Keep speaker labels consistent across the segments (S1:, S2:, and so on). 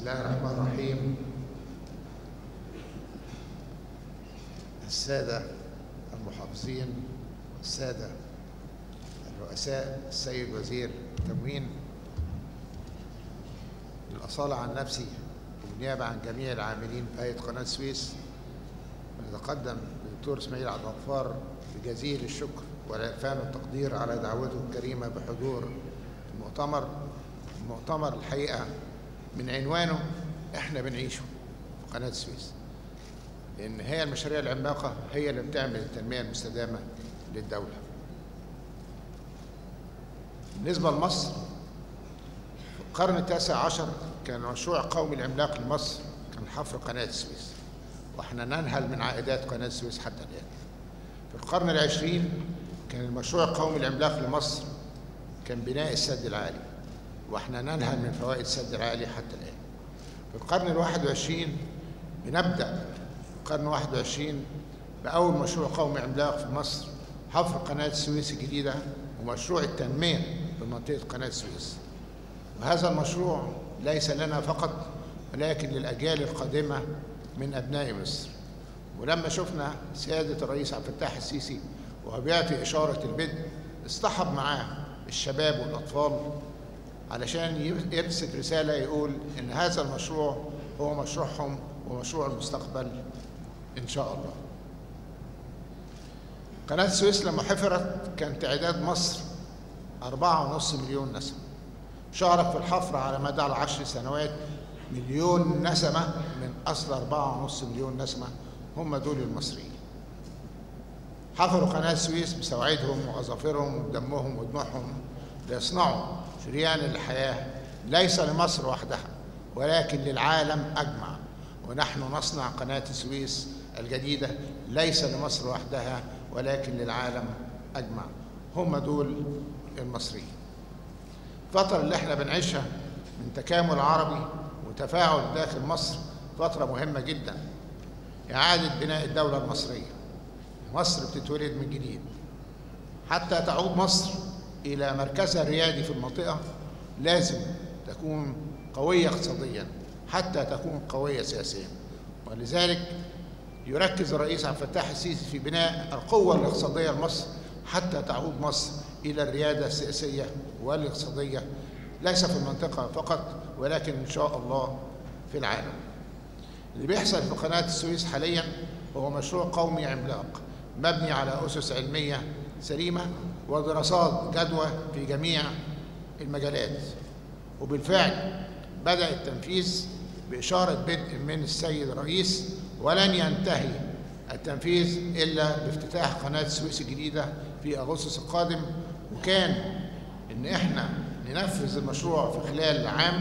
S1: الله الرحمن الرحيم السادة المحافظين السادة الرؤساء السيد وزير التموين للأصالة عن نفسي وبالنيابة عن جميع العاملين في هيئة قناة السويس نتقدم للدكتور إسماعيل عبد الغفار بجزيل الشكر والإعفان والتقدير على دعوته الكريمة بحضور المؤتمر المؤتمر الحقيقة من عنوانه احنا بنعيشه في قناة السويس لأن هي المشاريع العملاقة هي اللي بتعمل التنمية المستدامة للدولة بالنسبة لمصر في القرن التاسع عشر كان مشروع قومي العملاق لمصر كان حفر قناة السويس واحنا ننهل من عائدات قناة السويس حتى الآن في القرن العشرين كان المشروع القومي العملاق لمصر كان بناء السد العالي واحنا ننهل من فوائد السد العالي حتى الآن في القرن الواحد وعشرين بنبدأ في القرن الواحد وعشرين بأول مشروع قومي عملاق في مصر حفر قناة السويس الجديدة ومشروع التنمية بمنطقة قناة السويس وهذا المشروع ليس لنا فقط ولكن للأجيال القادمة من أبناء مصر ولما شفنا سيادة الرئيس عبد الفتاح السيسي وهو بيعطي إشارة البدء اصطحب معاه الشباب والأطفال علشان يرسل رسالة يقول إن هذا المشروع هو مشروعهم ومشروع المستقبل إن شاء الله قناة السويس لما حفرت كان تعداد مصر أربعة ونص مليون نسمة شارك في الحفر على مدى العشر سنوات مليون نسمة من أصل أربعة ونص مليون نسمة هم دول المصريين حفروا قناة السويس بسواعدهم وأظافرهم ودمهم ودموعهم ليصنعوا شريان الحياة ليس لمصر وحدها ولكن للعالم أجمع ونحن نصنع قناة السويس الجديدة ليس لمصر وحدها ولكن للعالم أجمع هم دول المصريين الفترة اللي احنا بنعيشها من تكامل عربي وتفاعل داخل مصر فترة مهمة جدا إعادة بناء الدولة المصرية مصر بتتولد من جديد حتى تعود مصر إلى مركزها الريادي في المنطقة لازم تكون قوية اقتصاديا حتى تكون قوية سياسيا ولذلك يركز الرئيس عبد الفتاح السيسي في بناء القوة الاقتصادية لمصر حتى تعود مصر إلى الريادة السياسية والاقتصادية ليس في المنطقة فقط ولكن إن شاء الله في العالم اللي بيحصل في قناة السويس حاليا هو مشروع قومي عملاق مبني على أسس علمية سليمة ودراسات جدوى في جميع المجالات وبالفعل بدأ التنفيذ بإشارة بدء من السيد الرئيس ولن ينتهي التنفيذ إلا بافتتاح قناة السويس الجديدة في أغسطس القادم وكان إن إحنا ننفذ المشروع في خلال عام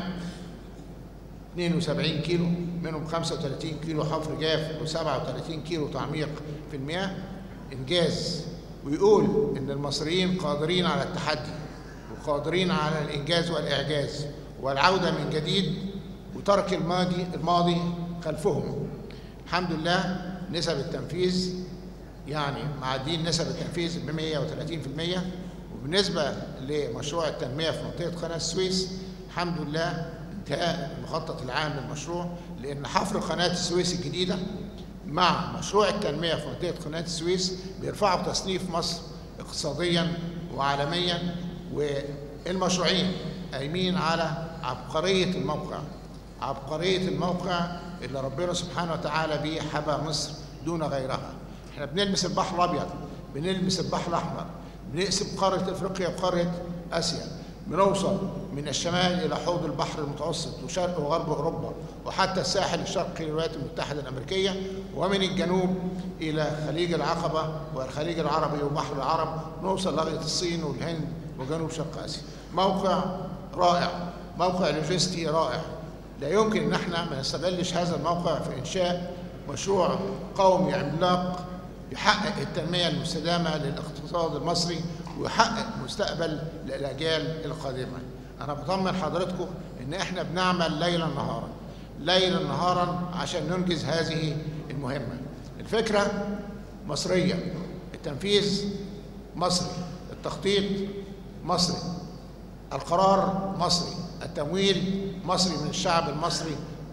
S1: 72 كيلو منهم 35 كيلو حفر جاف و37 كيلو تعميق في المياه إنجاز ويقول إن المصريين قادرين على التحدي وقادرين على الإنجاز والإعجاز والعودة من جديد وترك الماضي الماضي خلفهم الحمد لله نسب التنفيذ يعني معدين نسب التنفيذ ب 130% وبالنسبة لمشروع التنمية في منطقة قناة السويس الحمد لله انتهاء المخطط العام للمشروع لأن حفر قناة السويس الجديدة مع مشروع التنمية في منطقة قناة السويس بيرفعوا تصنيف مصر اقتصاديا وعالميا والمشروعين قايمين على عبقرية الموقع عبقرية الموقع اللي ربنا سبحانه وتعالى بيه حبى مصر دون غيرها احنا بنلمس البحر الأبيض بنلمس البحر الأحمر بنقسم قارة أفريقيا وقارة آسيا بنوصل من الشمال إلى حوض البحر المتوسط وشرق وغرب أوروبا وحتى الساحل الشرقي للولايات المتحدة الأمريكية ومن الجنوب إلى خليج العقبة والخليج العربي وبحر العرب نوصل لغاية الصين والهند وجنوب شرق آسيا موقع رائع موقع لوجستي رائع لا يمكن ان احنا ما نستغلش هذا الموقع في انشاء مشروع قومي عملاق يحقق التنميه المستدامه للاقتصاد المصري ويحقق مستقبل للاجيال القادمه. انا بطمن حضراتكم ان احنا بنعمل ليلا نهارا ليلا نهارا عشان ننجز هذه المهمه. الفكره مصريه، التنفيذ مصري، التخطيط مصري، القرار مصري، التمويل مصري من الشعب المصري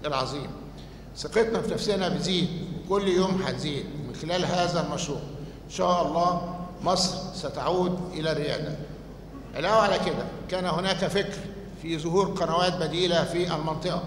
S1: العظيم ثقتنا في نفسنا بتزيد وكل يوم هتزيد من خلال هذا المشروع ان شاء الله مصر ستعود الى الرياده علاوه على كده كان هناك فكر في ظهور قنوات بديله في المنطقه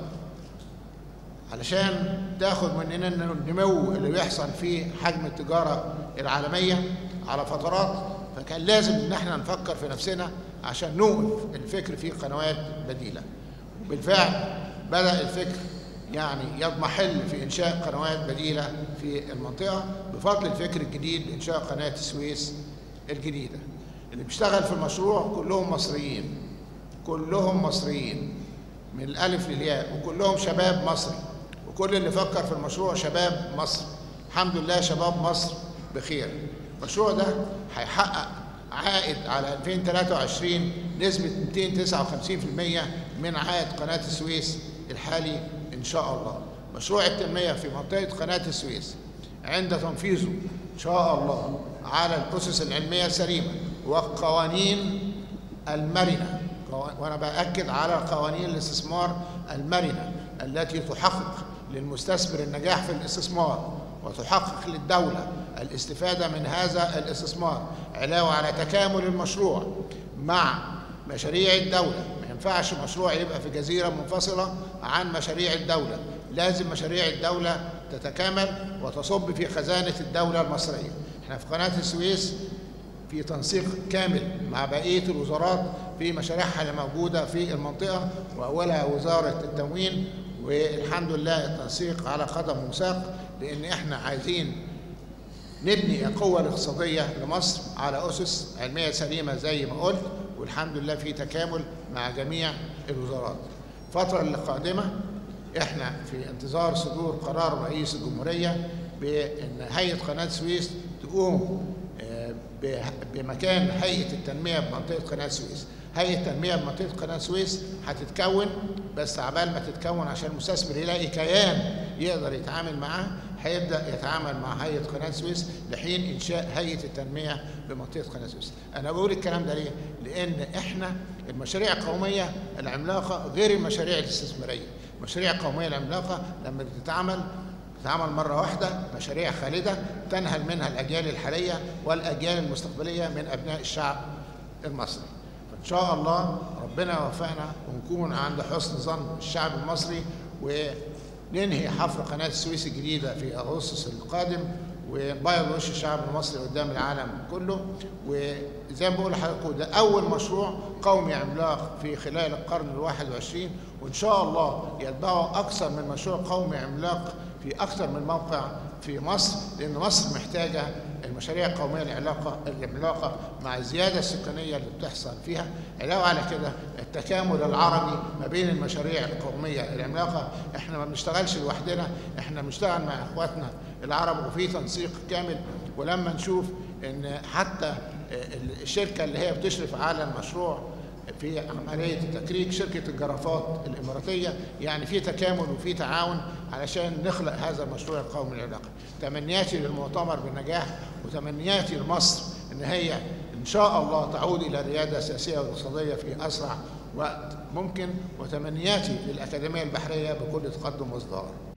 S1: علشان تاخد مننا النمو اللي بيحصل في حجم التجاره العالميه على فترات فكان لازم ان احنا نفكر في نفسنا عشان نوقف الفكر في قنوات بديله وبالفعل بدا الفكر يعني يضمحل في انشاء قنوات بديله في المنطقه بفضل الفكر الجديد بانشاء قناه السويس الجديده اللي بيشتغل في المشروع كلهم مصريين كلهم مصريين من الالف للياء وكلهم شباب مصري وكل اللي فكر في المشروع شباب مصر الحمد لله شباب مصر بخير المشروع ده هيحقق عائد على 2023 نسبة 259% من عائد قناة السويس الحالي إن شاء الله مشروع التنمية في منطقة قناة السويس عند تنفيذه إن شاء الله على الأسس العلمية السليمة والقوانين المرنة وأنا بأكد على قوانين الاستثمار المرنة التي تحقق للمستثمر النجاح في الاستثمار وتحقق للدولة الاستفادة من هذا الاستثمار علاوة على تكامل المشروع مع مشاريع الدولة ما ينفعش مشروع يبقى في جزيرة منفصلة عن مشاريع الدولة لازم مشاريع الدولة تتكامل وتصب في خزانة الدولة المصرية احنا في قناة السويس في تنسيق كامل مع بقية الوزارات في مشاريعها اللي موجودة في المنطقة وأولها وزارة التموين والحمد لله التنسيق على قدم وساق لأن احنا عايزين نبني القوة الاقتصادية لمصر على أسس علمية سليمة زي ما قلت والحمد لله في تكامل مع جميع الوزارات الفترة القادمة احنا في انتظار صدور قرار رئيس الجمهورية بأن هيئة قناة السويس تقوم بمكان هيئة التنمية بمنطقة قناة السويس هيئة التنمية بمنطقة قناة السويس هتتكون بس عبال ما تتكون عشان المستثمر يلاقي كيان يقدر يتعامل معاه هيبدا يتعامل مع هيئه قناه السويس لحين انشاء هيئه التنميه بمنطقه قناه السويس. انا بقول الكلام ده ليه؟ لان احنا المشاريع القوميه العملاقه غير المشاريع الاستثماريه. المشاريع القوميه العملاقه لما بتتعمل تتعمل مرة واحدة مشاريع خالدة تنهل منها الأجيال الحالية والأجيال المستقبلية من أبناء الشعب المصري فإن شاء الله ربنا يوفقنا ونكون عند حسن ظن الشعب المصري وننهي حفر قناة السويس الجديدة في أغسطس القادم ونبيض وش الشعب المصري قدام العالم كله وزي ما بقول لحضراتكم ده أول مشروع قومي عملاق في خلال القرن الواحد والعشرين وإن شاء الله يتبعه أكثر من مشروع قومي عملاق في أكثر من موقع في مصر لأن مصر محتاجة المشاريع القومية العلاقة العملاقة مع الزيادة السكانية اللي بتحصل فيها علاوة على كده التكامل العربي ما بين المشاريع القومية العملاقة احنا ما بنشتغلش لوحدنا احنا بنشتغل مع اخواتنا العرب وفي تنسيق كامل ولما نشوف ان حتى الشركة اللي هي بتشرف على المشروع في عملية التكريك شركة الجرافات الإماراتية يعني في تكامل وفي تعاون علشان نخلق هذا المشروع القومي العلاقي تمنياتي للمؤتمر بالنجاح وتمنياتي لمصر إن هي إن شاء الله تعود إلى الريادة السياسية والاقتصادية في أسرع وقت ممكن وتمنياتي للأكاديمية البحرية بكل تقدم وازدهار